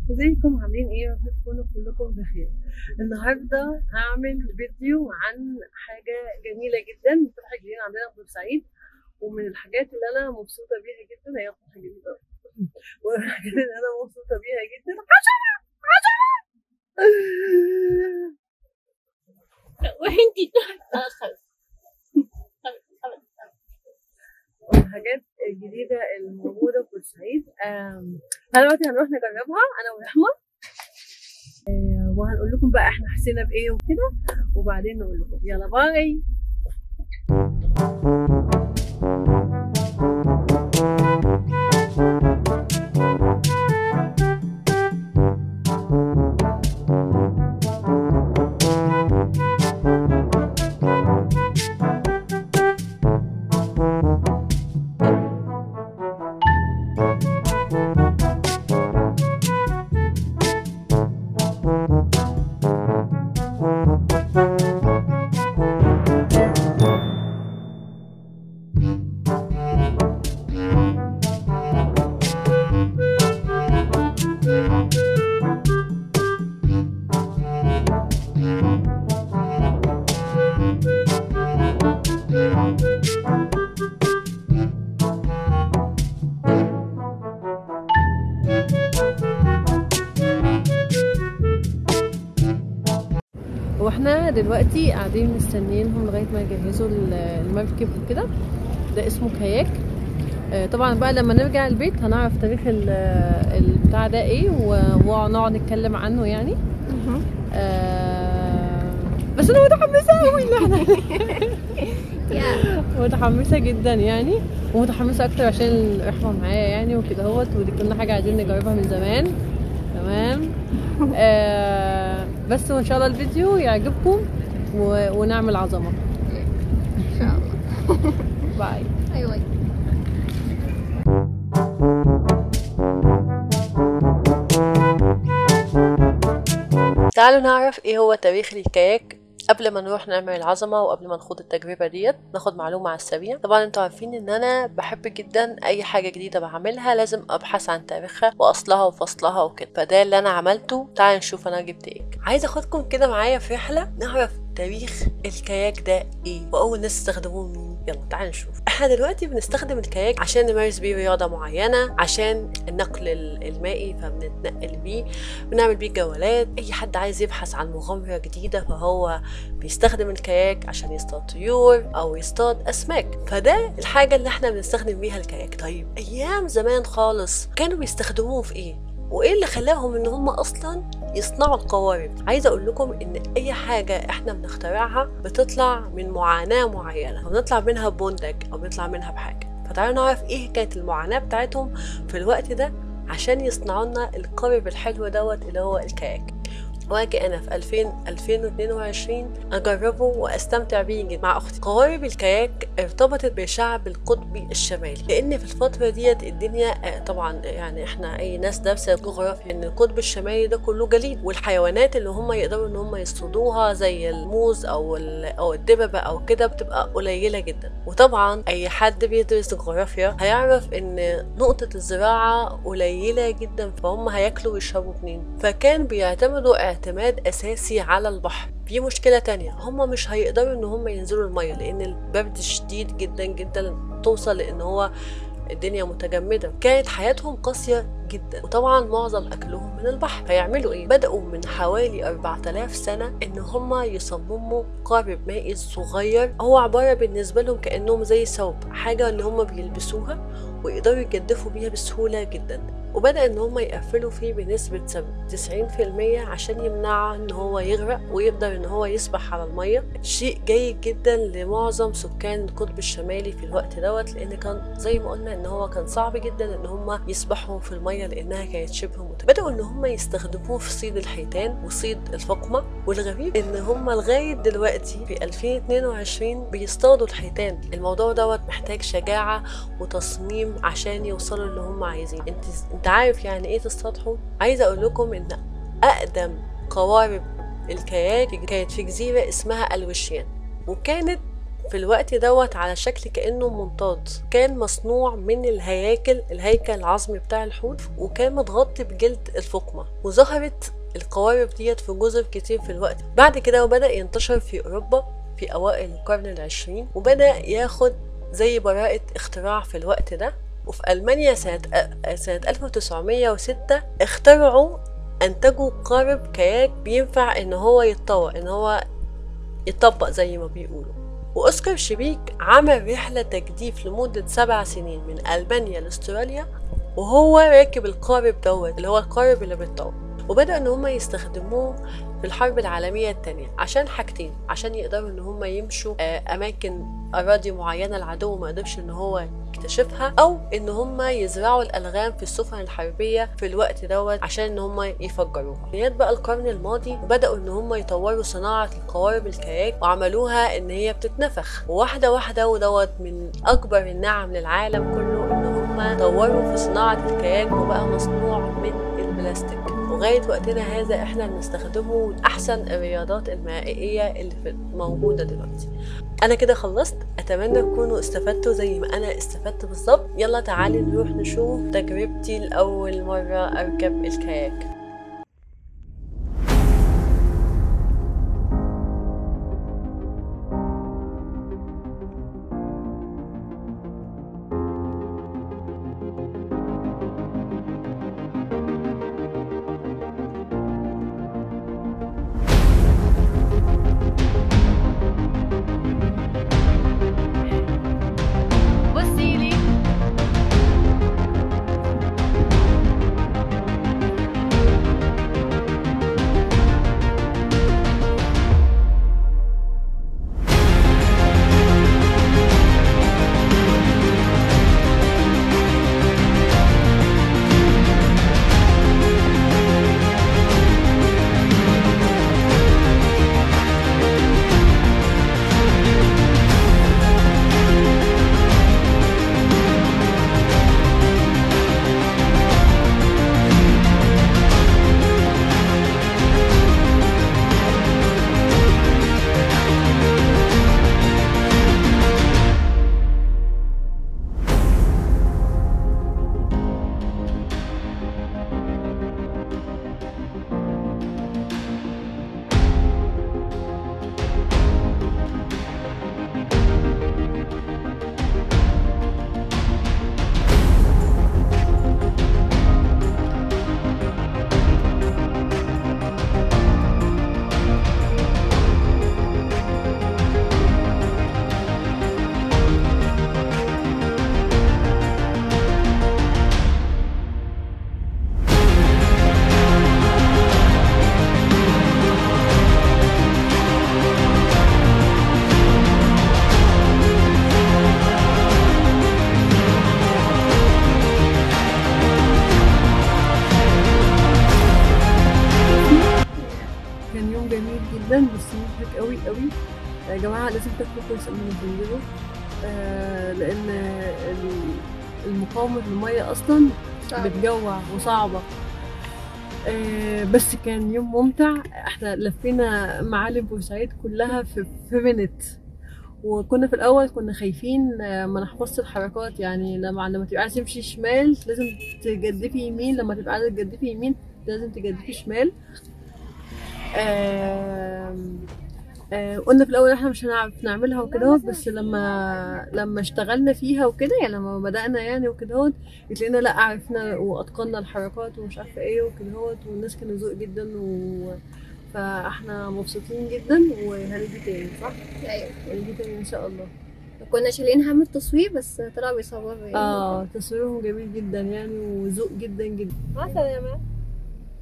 ازيكم عاملين ايه يا رب تكونوا كلكم بخير النهارده هعمل فيديو عن حاجه جميله جدا فتحه جديده عندنا في بورسعيد ومن الحاجات اللي انا مبسوطه بيها جدا هي فتحه جديده ومن الحاجات اللي انا مبسوطه بيها جدا عشرة عشرة وانتي خلاص من الحاجات الجديده الموجوده في بورسعيد آم، دلوقتي هنروح نجربها انا ورحمه آه، وهنقول لكم بقى احنا حسينا بايه وكده وبعدين نقول لكم يلا باي واحنا دلوقتي قاعدين مستنيينهم لغايه ما يجهزوا ال- المركب وكده ده اسمه كاياك آه، طبعا بقى لما نرجع البيت هنعرف تاريخ ال- البتاع ده ايه و- ونقعد نتكلم عنه يعني آه، بس انا متحمسه قوي ان احنا متحمسه جدا يعني ومتحمسه اكتر عشان رحمه معايا يعني وكده اهوت ودي كنا حاجه عايزين نجربها من زمان تمام آه بس وان شاء الله الفيديو يعجبكم و... ونعمل عظمه ان شاء الله باي ايوه تعالوا نعرف ايه هو تاريخ الكاياك قبل ما نروح نعمل العظمة وقبل ما نخوض التجربة ديت ناخد معلومة على السريع طبعا انتوا عارفين ان انا بحب جدا اي حاجة جديدة بعملها لازم ابحث عن تاريخها واصلها وفصلها وكده فده اللي انا عملته تعالوا نشوف انا جبت ايه عايزة اخدكم كده معايا في رحلة نعرف تاريخ الكاياك ده ايه واول ناس استخدموه مين يلا تعالوا نشوف احنا دلوقتي بنستخدم الكاياك عشان نمارس بيه رياضة معينة عشان النقل المائي فبنتنقل بيه بنعمل بيه جولات اي حد عايز يبحث عن مغامرة جديدة فهو بيستخدم الكاياك عشان يصطاد طيور او يصطاد اسماك فده الحاجة اللي احنا بنستخدم بيها الكاياك طيب ايام زمان خالص كانوا بيستخدموه في ايه وايه اللي خلاهم ان هم اصلا يصنعوا القوارب عايزه اقول لكم ان اي حاجه احنا بنخترعها بتطلع من معاناه معينه او بنطلع منها بمنتج او بنطلع منها بحاجه فتعالوا نعرف ايه كانت المعاناه بتاعتهم في الوقت ده عشان يصنعوا لنا القارب الحلو دوت اللي هو الكاياك واجي انا في 2000 2022 اجربه واستمتع بيه جدا مع اختي قوارب الكاياك ارتبطت بالشعب القطبي الشمالي لان في الفتره ديت الدنيا آه، طبعا يعني احنا اي ناس دارسه جغرافيا ان القطب الشمالي ده كله جليد والحيوانات اللي هم يقدروا ان هم يصطادوها زي الموز او ال- او الدببه او كده بتبقى قليله جدا وطبعا اي حد بيدرس جغرافيا هيعرف ان نقطه الزراعه قليله جدا فهم هياكلوا ويشربوا منين فكان بيعتمدوا اعتماد اساسي على البحر في مشكله تانية هم مش هيقدروا ان هم ينزلوا الميه لان البرد شديد جدا جدا توصل لان هو الدنيا متجمدة كانت حياتهم قاسية جدا وطبعا معظم أكلهم من البحر هيعملوا إيه؟ بدأوا من حوالي 4000 سنة إن هما يصمموا قارب مائي صغير هو عبارة بالنسبة لهم كأنهم زي ثوب حاجة إن هما بيلبسوها ويقدروا يجدفوا بيها بسهولة جدا وبدأ إن هما يقفلوا فيه بنسبة سب- 90% عشان يمنعه إن هو يغرق ويقدر إن هو يسبح على المية شيء جيد جدا لمعظم سكان القطب الشمالي في الوقت دوت لأن كان زي ما قلنا إن هو كان صعب جدا إن هما يسبحوا في المية لأنها كانت شبه مت بدأوا إن هما يستخدموه في صيد الحيتان وصيد الفقمة والغريب إن هما لغاية دلوقتي في 2022 بيصطادوا الحيتان الموضوع دوت محتاج شجاعة وتصميم عشان يوصلوا اللي هم عايزين انت انت عارف يعني ايه تصطاد حوت عايزه اقول لكم ان اقدم قوارب الكاياك كانت في جزيره اسمها الوشيان وكانت في الوقت دوت على شكل كأنه منطاد كان مصنوع من الهياكل الهيكل العظمي بتاع الحوت وكان متغطي بجلد الفقمة وظهرت القوارب ديت في جزر كتير في الوقت بعد كده وبدأ ينتشر في أوروبا في أوائل القرن العشرين وبدأ ياخد زي براءة اختراع في الوقت ده وفي ألمانيا سنة سنة 1906 اخترعوا أنتجوا قارب كاياك بينفع إن هو يتطور إن هو يطبق زي ما بيقولوا وأوسكار شبيك عمل رحلة تجديف لمدة سبع سنين من ألمانيا لأستراليا وهو راكب القارب دوت اللي هو القارب اللي بيتطور وبدأ إن هما يستخدموه في الحرب العالمية التانية عشان حاجتين عشان يقدروا إن هما يمشوا آه، أماكن أراضي معينة العدو ما قدرش إن هو يكتشفها أو إن هما يزرعوا الألغام في السفن الحربية في الوقت دوت عشان إن هما يفجروها نهاية بقى القرن الماضي بدأوا إن هما يطوروا صناعة القوارب الكاياك وعملوها إن هي بتتنفخ وواحدة واحدة ودوت من أكبر النعم للعالم كله إن هما طوروا في صناعة الكاياك وبقى مصنوع من البلاستيك لغاية وقتنا هذا احنا بنستخدمه من أحسن الرياضات المائية اللي في موجودة دلوقتي أنا كده خلصت أتمنى تكونوا استفدتوا زي ما أنا استفدت بالظبط يلا تعالي نروح نشوف تجربتي لأول مرة أركب الكاياك بصي لي كان يوم جميل جدا بس مضحك قوي قوي يا جماعه لازم تاكلوا كويس قبل ما تنزلوا آه لان ال- المقاومه في الميه اصلا صعب. بتجوع وصعبه آه بس كان يوم ممتع احنا لفينا معالم بورسعيد كلها في في منت وكنا في الاول كنا خايفين آه، ما نحفظش الحركات يعني لما لما تبقى عايز تمشي شمال لازم تجدفي يمين لما تبقى عايزه تجدفي يمين لازم تجدفي شمال آم، آه، قلنا في الاول احنا مش هنعرف نعملها وكده بس لما لما اشتغلنا فيها وكده يعني لما بدأنا يعني وكده لقينا لا عرفنا واتقنا الحركات ومش عارفه ايه وكده والناس كانوا ذوق جدا و فاحنا مبسوطين جدا وهنيجي تاني صح؟ ايوه هنيجي تاني ان شاء الله كنا شايلين هم التصوير بس طلعوا بيصوروا يعني اه تصويرهم جميل جدا يعني وذوق جدا جدا مع السلامة